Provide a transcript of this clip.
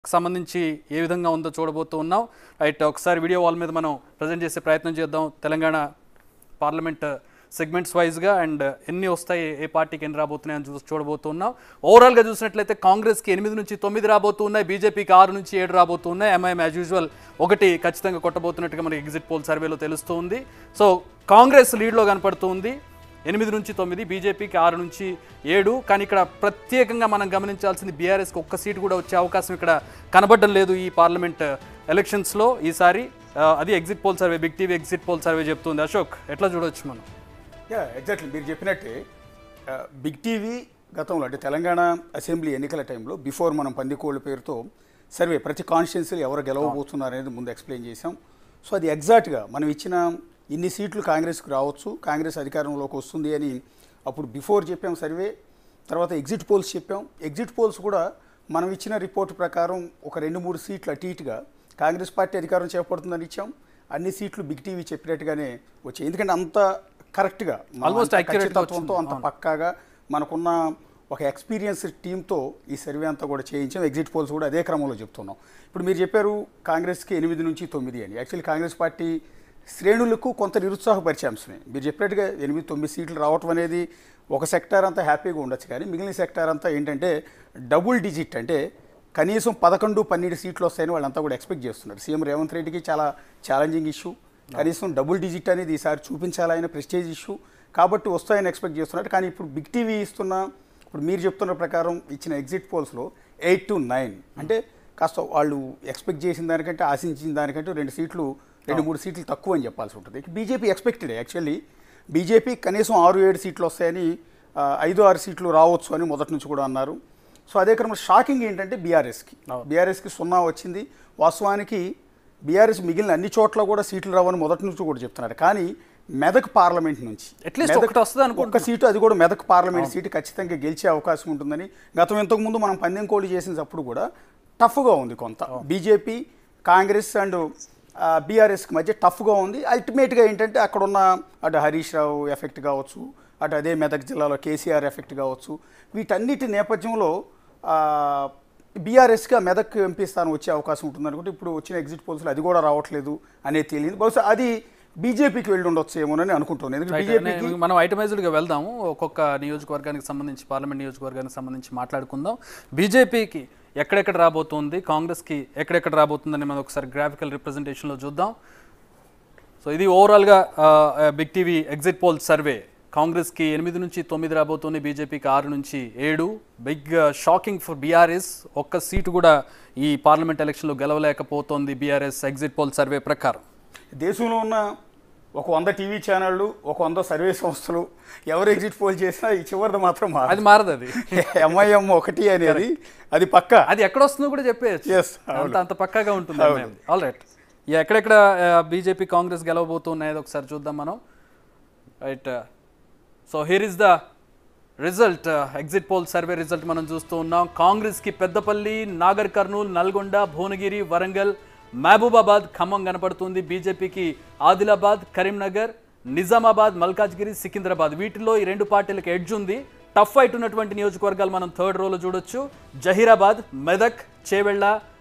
సంబంధించి ఏ విధంగా ఉందో చూడబోతూ ఉన్నాం రైట్ ఒకసారి వీడియో వాల్ మీద మనం ప్రజెంట్ చేసే ప్రయత్నం చేద్దాం తెలంగాణ పార్లమెంట్ సెగ్మెంట్స్ వైజ్గా అండ్ ఎన్ని వస్తాయి ఏ పార్టీకి ఎన్ని రాబోతున్నాయని చూ చూడబోతున్నాం ఓవరాల్గా చూసినట్లయితే కాంగ్రెస్కి ఎనిమిది నుంచి తొమ్మిది రాబోతున్నాయి బీజేపీకి ఆరు నుంచి ఏడు రాబోతున్నాయి ఎంఐఎం యాజ్ యూజువల్ ఒకటి ఖచ్చితంగా కొట్టబోతున్నట్టుగా మనకి ఎగ్జిట్ పోల్ సర్వేలో తెలుస్తుంది సో కాంగ్రెస్ లీడ్లో కనపడుతుంది ఎనిమిది నుంచి తొమ్మిది బీజేపీకి ఆరు నుంచి ఏడు కానీ ఇక్కడ ప్రత్యేకంగా మనం గమనించాల్సింది బీఆర్ఎస్కి ఒక్క సీటు కూడా వచ్చే అవకాశం ఇక్కడ కనబడడం లేదు ఈ పార్లమెంట్ ఎలక్షన్స్లో ఈసారి ఆ, అది exit poll survey big TV exit poll survey చెప్తుంది అశోక్ ఎట్లా చూడొచ్చు మనం యా ఎగ్జాక్ట్లీ మీరు చెప్పినట్టే ఆ, బిగ్ టీవీ గతంలో అంటే తెలంగాణ అసెంబ్లీ ఎన్నికల టైంలో బిఫోర్ మనం పందికోళ్ళ పేరుతో సర్వే ప్రతి కాన్స్టిట్యున్సీలు ఎవరు గెలవబోతున్నారు అనేది ముందు ఎక్స్ప్లెయిన్ చేసాం సో అది ఎగ్జాక్ట్గా మనం ఇచ్చిన ఇన్ని సీట్లు కాంగ్రెస్కి రావచ్చు కాంగ్రెస్ అధికారంలోకి వస్తుంది అని అప్పుడు బిఫోర్ చెప్పాం సర్వే తర్వాత ఎగ్జిట్ పోల్స్ చెప్పాం ఎగ్జిట్ పోల్స్ కూడా మనం ఇచ్చిన రిపోర్ట్ ప్రకారం ఒక రెండు మూడు సీట్లు అటు ఇటుగా కాంగ్రెస్ పార్టీ అధికారం చేపడుతుందని ఇచ్చాం అన్ని సీట్లు బిగ్ టీవీ చెప్పినట్టుగానే వచ్చాయి ఎందుకంటే అంత కరెక్ట్గా Almost accurate గా ఖచ్చితత్వంతో అంత పక్కాగా మనకున్న ఒక ఎక్స్పీరియన్స్ టీంతో ఈ సర్వే అంతా కూడా చేయించాం ఎగ్జిట్ పోల్స్ కూడా అదే క్రమంలో చెప్తున్నాం ఇప్పుడు మీరు చెప్పారు కాంగ్రెస్కి ఎనిమిది నుంచి తొమ్మిది అని యాక్చువల్లీ కాంగ్రెస్ పార్టీ శ్రేణులకు కొంత నిరుత్సాహపరిచే అంశమే మీరు చెప్పినట్టుగా ఎనిమిది తొమ్మిది సీట్లు రావటం అనేది ఒక సెక్టార్ అంతా హ్యాపీగా ఉండొచ్చు కానీ మిగిలిన సెక్టార్ అంతా ఏంటంటే డబుల్ డిజిట్ అంటే కనీసం పదకొండు పన్నెండు సీట్లు వస్తాయని వాళ్ళంతా కూడా ఎక్స్పెక్ట్ చేస్తున్నారు సీఎం రేవంత్ రెడ్డికి చాలా ఛాలెంజింగ్ ఇష్యూ కనీసం డబుల్ డిజిట్ అనేది ఈసారి చూపించాలనే ప్రెస్టేజ్ ఇష్యూ కాబట్టి వస్తాయని ఎక్స్పెక్ట్ చేస్తున్నారు కానీ ఇప్పుడు బిగ్ టీవీ ఇస్తున్న ఇప్పుడు మీరు చెప్తున్న ప్రకారం ఇచ్చిన ఎగ్జిట్ పోల్స్లో ఎయిట్ టు నైన్ అంటే కాస్త వాళ్ళు ఎక్స్పెక్ట్ చేసిన దానికంటే ఆశించిన దానికంటే రెండు సీట్లు రెండు మూడు సీట్లు తక్కువ అని చెప్పాల్సి ఉంటుంది బీజేపీ ఎక్స్పెక్టెడ్ యాక్చువల్లీ బీజేపీ కనీసం ఆరు ఏడు సీట్లు వస్తాయని ఆ, ఐదు ఆరు సీట్లు రావచ్చు అని మొదటి నుంచి కూడా అన్నారు సో అదే క్రమంలో షాకింగ్ ఏంటంటే బీఆర్ఎస్కి బీఆర్ఎస్కి సున్నా వచ్చింది వాస్తవానికి బీఆర్ఎస్ మిగిలిన అన్ని చోట్ల కూడా సీట్లు రావని మొదటి నుంచి కూడా చెప్తున్నారు కానీ మెదక్ పార్లమెంట్ నుంచి At least మెదక్ ఒకటి వస్తుంది అనుకుంటున్నా. ఒక్క సీటు అది కూడా మెదక్ పార్లమెంట్ సీటు ఖచ్చితంగా గెలిచే అవకాశం ఉంటుందని గతం ఇంతకు ముందు మనం పందెం కోడి చేసినప్పుడు కూడా టఫ్గా ఉంది కొంత బీజేపీ కాంగ్రెస్ అండ్ బీఆర్ఎస్కి మధ్య టఫ్గా ఉంది అల్టిమేట్గా ఏంటంటే అక్కడ ఉన్న అటు హరీష్ రావు ఎఫెక్ట్ కావచ్చు అటు అదే మెదక్ జిల్లాలో కేసీఆర్ ఎఫెక్ట్ కావచ్చు వీటన్నిటి నేపథ్యంలో బీఆర్ఎస్గా మెదక్ ఎంపీ స్థానం వచ్చే అవకాశం ఉంటుంది అనుకుంటే ఇప్పుడు వచ్చిన ఎగ్జిట్ పోల్స్లో అది కూడా రావట్లేదు అనేది తెలియదు బహుశా అది బీజేపీకి వెళ్ళి ఉండొచ్చు ఏమోనని అనుకుంటున్నాను ఎందుకంటే బీజేపీకి నే- మనం ఐటమైజ్డ్గా వెళ్దాము ఒక్కొక్క నియోజకవర్గానికి సంబంధించి పార్లమెంట్ నియోజకవర్గానికి సంబంధించి మాట్లాడుకుందాం బీజేపీకి ఎక్కడెక్కడ రాబోతుంది కాంగ్రెస్కి ఎక్కడెక్కడ రాబోతుందని మనం ఒకసారి గ్రాఫికల్ రిప్రజెంటేషన్లో చూద్దాం సో ఇది ఓవరాల్గా big TV exit poll survey కాంగ్రెస్కి ఎనిమిది నుంచి తొమ్మిది రాబోతుంది బీజేపీకి ఆరు నుంచి ఏడు బిగ్ షాకింగ్ ఫర్ బీఆర్ఎస్ ఒక్క సీటు కూడా ఈ పార్లమెంట్ ఎలక్షన్లో గెలవలేకపోతోంది బీఆర్ఎస్ ఎగ్జిట్ పోల్ సర్వే ప్రకారం దేశంలో ఉన్న ఒక వంద టీవీ ఛానళ్ళు ఒక వంద సర్వే సంస్థలు ఎవరు ఎగ్జిట్ పోల్ చేసినా ఈ చివరిది మాత్రం మారదు. అది మారదు అది ఎంఐఎం ఒకటి అనేది అది పక్క అది ఎక్కడ వస్తుందో కూడా చెప్పేయచ్చు Yes, అంత అంత పక్కాగా ఉంటుంది ఆల్ రైట్ ఎక్కడెక్కడ బీజేపీ కాంగ్రెస్ గెలవబోతున్నాయో ఒకసారి చూద్దాం మనం right so here is the result exit poll survey result మనం చూస్తూ ఉన్నాం కాంగ్రెస్కి పెద్దపల్లి నాగర్ కర్నూల్ నల్గొండ భువనగిరి వరంగల్ మహబూబాబాద్ ఖమ్మం కనపడుతుంది బీజేపీకి ఆదిలాబాద్ కరీంనగర్ నిజామాబాద్ మల్కాజ్గిరి సికింద్రాబాద్ వీటిలో ఈ రెండు పార్టీలకు ఎడ్జ్ ఉంది టఫ్ ఫైట్ ఉన్నటువంటి నియోజకవర్గాలు మనం థర్డ్ రోలో చూడొచ్చు జహీరాబాద్ మెదక్ చేవెళ్ళ